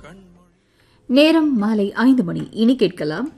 நேரம் மாலை ஐந்து மணி இனி கேட்கலாம்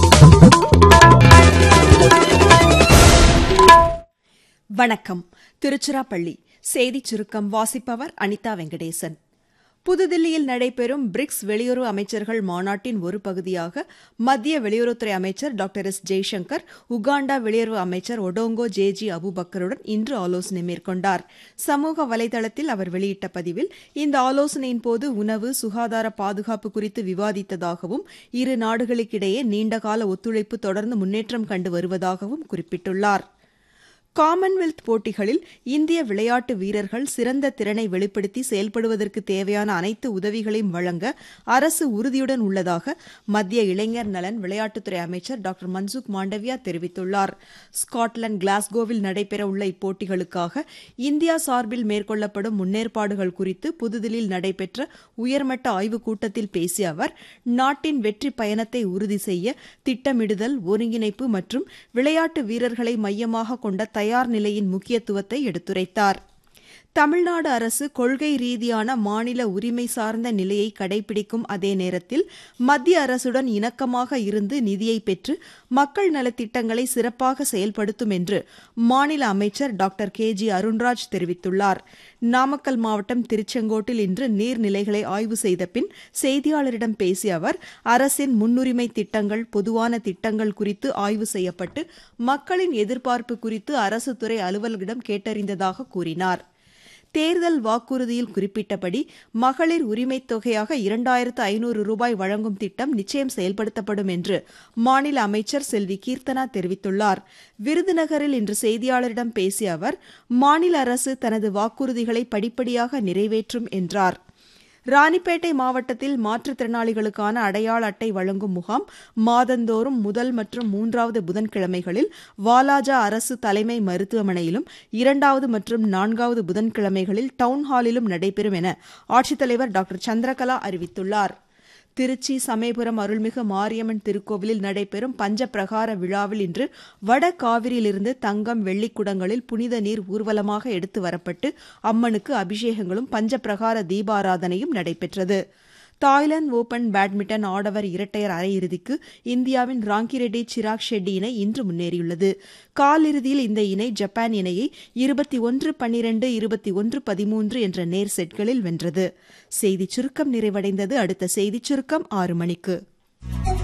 வணக்கம் திருச்சிராப்பள்ளி செய்திச் சுருக்கம் வாசிப்பவர் அனிதா வெங்கடேசன் புதுதில்லியில் நடைபெறும் பிரிக்ஸ் வெளியுறவு அமைச்சர்கள் மாநாட்டின் ஒரு பகுதியாக மத்திய வெளியுறவுத்துறை அமைச்சர் டாக்டர் எஸ் ஜெய்சங்கர் உகாண்டா வெளியுறவு அமைச்சர் ஒடோங்கோ ஜேஜி அபுபக்கருடன் இன்று ஆலோசனை மேற்கொண்டார் சமூக வலைதளத்தில் அவர் வெளியிட்ட பதிவில் இந்த ஆலோசனையின் போது உணவு சுகாதார பாதுகாப்பு குறித்து விவாதித்ததாகவும் இரு நாடுகளுக்கிடையே நீண்டகால ஒத்துழைப்பு தொடர்ந்து முன்னேற்றம் கண்டு வருவதாகவும் குறிப்பிட்டுள்ளார் காமன்வெல்த் போட்டிகளில் இந்திய விளையாட்டு வீரர்கள் சிறந்த திறனை வெளிப்படுத்தி செயல்படுவதற்கு தேவையான அனைத்து உதவிகளையும் வழங்க அரசு உறுதியுடன் உள்ளதாக மத்திய இளைஞர் நலன் விளையாட்டுத்துறை அமைச்சர் டாக்டர் மன்சுக் மாண்டவியா தெரிவித்துள்ளார் ஸ்காட்லாந்து கிளாஸ்கோவில் நடைபெறவுள்ள இப்போட்டிகளுக்காக இந்தியா சார்பில் மேற்கொள்ளப்படும் முன்னேற்பாடுகள் குறித்து புதுதில்லியில் நடைபெற்ற உயர்மட்ட ஆய்வுக் கூட்டத்தில் பேசிய அவர் நாட்டின் வெற்றி பயணத்தை உறுதி செய்ய திட்டமிடுதல் ஒருங்கிணைப்பு மற்றும் விளையாட்டு வீரர்களை மையமாக கொண்ட தயார் நிலையின் முக்கியத்துவத்தை எடுத்துரைத்தார் தமிழ்நாடு அரசு கொள்கை ரீதியான மாநில உரிமை சார்ந்த நிலையை கடைபிடிக்கும் அதே நேரத்தில் மத்திய அரசுடன் இணக்கமாக இருந்து நிதியை பெற்று மக்கள் நலத்திட்டங்களை சிறப்பாக செயல்படுத்தும் என்று மாநில அமைச்சர் டாக்டர் கே ஜி அருண்ராஜ் தெரிவித்துள்ளார் நாமக்கல் மாவட்டம் திருச்செங்கோட்டில் இன்று நீர்நிலைகளை ஆய்வு செய்த பின் செய்தியாளரிடம் பேசிய அவர் அரசின் முன்னுரிமை திட்டங்கள் பொதுவான திட்டங்கள் குறித்து ஆய்வு செய்யப்பட்டு மக்களின் எதிர்பார்ப்பு குறித்து அரசு துறை அலுவலர்களிடம் கேட்டறிந்ததாக கூறினார் தேர்தல் வாக்குறுதியில் குறிப்பிட்டபடி மகளிர் உரிமைத் தொகையாக இரண்டாயிரத்து ஐநூறு ரூபாய் வழங்கும் திட்டம் நிச்சயம் செயல்படுத்தப்படும் என்று மாநில அமைச்சர் செல்வி கீர்த்தனா தெரிவித்துள்ளார் விருதுநகரில் இன்று செய்தியாளரிடம் பேசிய அவர் மாநில அரசு தனது வாக்குறுதிகளை படிப்படியாக நிறைவேற்றும் என்றார் ராணிப்பேட்டை மாவட்டத்தில் மாற்றுத்திறனாளிகளுக்கான அடையாள அட்டை வழங்கும் முகாம் மாதந்தோறும் முதல் மற்றும் மூன்றாவது புதன்கிழமைகளில் வாலாஜா அரசு தலைமை மருத்துவமனையிலும் இரண்டாவது மற்றும் நான்காவது புதன்கிழமைகளில் டவுன்ஹாலிலும் நடைபெறும் என ஆட்சித்தலைவர் டாக்டர் சந்திரகலா அறிவித்துள்ளார் திருச்சி சமயபுரம் அருள்மிகு மாரியம்மன் திருக்கோவிலில் நடைபெறும் பஞ்ச பிரகார விழாவில் இன்று வட காவிரியிலிருந்து தங்கம் வெள்ளிக் குடங்களில் புனித நீர் ஊர்வலமாக எடுத்து வரப்பட்டு அம்மனுக்கு அபிஷேகங்களும் பஞ்ச பிரகார தீபாராதனையும் நடைபெற்றது தாய்லாந்து ஓபன் பேட்மிண்டன் ஆடவர் இரட்டையர் அரையிறுதிக்கு இந்தியாவின் ராங்கிரெட்டி சிராக் ஷெட்டி இணை இன்று முன்னேறியுள்ளது காலிறுதியில் இந்த இணை ஜப்பான் இணையை இருபத்தி ஒன்று பன்னிரண்டு இருபத்தி ஒன்று பதிமூன்று என்ற நேர் செட்களில் வென்றது செய்திச் சுருக்கம் நிறைவடைந்தது அடுத்த செய்திச் சுருக்கம் ஆறு மணிக்கு